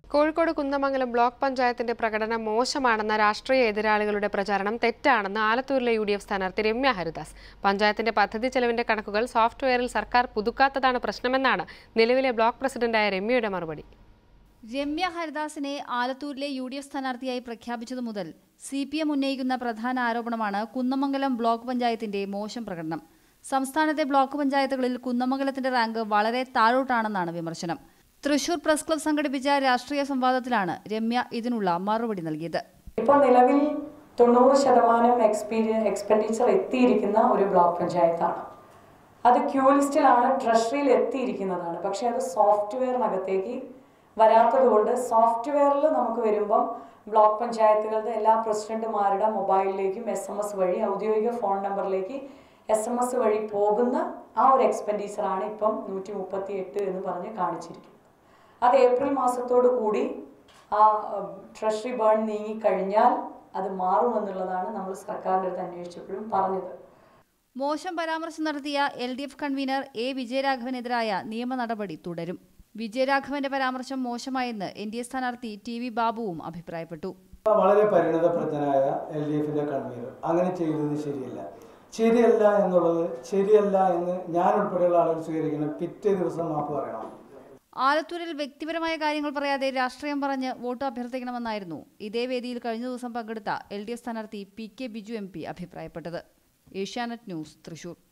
Kozhikode Kunnamangalam block പഞ്ചായത്തിന്റെ പ്രകടനം മോശമാണെന്ന രാഷ്ട്രീയ എതിരാളികളുടെ പ്രചാരണം തെറ്റാണെന്ന് ആലത്തൂരിലെ യു ഡി എഫ് സ്ഥാനാർത്ഥി രമ്യ ഹരിദാസ് പഞ്ചായത്തിന്റെ പദ്ധതി ചെലവിന്റെ കണക്കുകൾ സോഫ്റ്റ്വെയറിൽ സർക്കാർ പുതുക്കാത്തതാണ് പ്രശ്നമെന്നാണ് നിലവിലെ ബ്ലോക്ക് പ്രസിഡന്റായ രമ്യയുടെ മറുപടി രമ്യ ഹരിദാസിനെ ആലത്തൂരിലെ യു ഡി എഫ് സ്ഥാനാർത്ഥിയായി പ്രഖ്യാപിച്ചതു മുതൽ സി പി എം ഉന്നയിക്കുന്ന പ്രധാന ആരോപണമാണ് കുന്നമംഗലം ബ്ലോക്ക് പഞ്ചായത്തിന്റെ മോശം പ്രകടനം സംസ്ഥാനത്തെ ബ്ലോക്ക് പഞ്ചായത്തുകളിൽ കുന്നമംഗലത്തിന്റെ റാങ്ക് വളരെ താഴോട്ടാണെന്നാണ് വിമർശനം തൃശൂർ പ്രസ് ക്ലബ് സംഘടിപ്പിച്ച രാഷ്ട്രീയ സംവാദത്തിലാണ് രമ്യ ഇതിനുള്ള മറുപടി നൽകിയത് ഇപ്പോൾ നിലവിൽ തൊണ്ണൂറ് ശതമാനം എക്സ്പീരിയ എക്സ്പെൻഡിച്ചർ എത്തിയിരിക്കുന്ന ഒരു ബ്ലോക്ക് പഞ്ചായത്താണ് അത് ക്യൂ ലിസ്റ്റിലാണ് ട്രഷറിയിൽ എത്തിയിരിക്കുന്നതാണ് പക്ഷേ അത് സോഫ്റ്റ്വെയറിനകത്തേക്ക് വരാത്തത് കൊണ്ട് സോഫ്റ്റ്വെയറിൽ നമുക്ക് വരുമ്പം ബ്ലോക്ക് പഞ്ചായത്തുകളുടെ എല്ലാ പ്രസിഡന്റുമാരുടെ മൊബൈലിലേക്കും എസ് എം എസ് വഴി ഔദ്യോഗിക ഫോൺ നമ്പറിലേക്ക് എസ് എം എസ് വഴി പോകുന്ന ആ ഒരു എക്സ്പെൻഡിച്ചറാണ് ഇപ്പം നൂറ്റി മുപ്പത്തി എട്ട് എന്ന് പറഞ്ഞ് കാണിച്ചിരിക്കുന്നത് അത് ഏപ്രിൽ മാസത്തോടു കൂടി ആ ട്രഷറി ബേൺ നീങ്ങിക്കഴിഞ്ഞാൽ അത് മാറുമെന്നുള്ളതാണ് നമ്മൾ സർക്കാരിൻ്റെ അടുത്ത് അന്വേഷിച്ചപ്പോഴും പറഞ്ഞത് മോശം പരാമർശം നടത്തിയ L D F convener A വിജയരാഘവനെതിരായ നിയമ നടപടി തുടരും വിജയരാഘവന്റെ പരാമർശം മോശമായെന്ന് എൻ ഡി എ സ്ഥാനാർത്ഥി ടി വി ബാബുവും അഭിപ്രായപ്പെട്ടു വളരെ പരിണതപ്രജ്ഞനായ എൽ ഡി എഫിന്റെ കൺവീനർ അങ്ങനെ ചെയ്തത് ശരിയല്ല ശരിയല്ല എന്നുള്ളത് ശരിയല്ല എന്ന് ഞാൻ ഉൾപ്പെടെയുള്ള ആളുകൾ സ്വീകരിക്കുന്ന പിറ്റേ ദിവസം മാപ്പ് പറയണം ആലത്തൂരിൽ വ്യക്തിപരമായ കാര്യങ്ങൾ പറയാതെ രാഷ്ട്രീയം പറഞ്ഞ് വോട്ട് അഭ്യർത്ഥിക്കണമെന്നായിരുന്നു ഇതേ വേദിയിൽ കഴിഞ്ഞ ദിവസം പങ്കെടുത്ത എൽ ഡി എഫ് സ്ഥാനാർത്ഥി P K Biju M P അഭിപ്രായപ്പെട്ടത് ഏഷ്യാനെറ്റ് ന്യൂസ് തൃശൂർ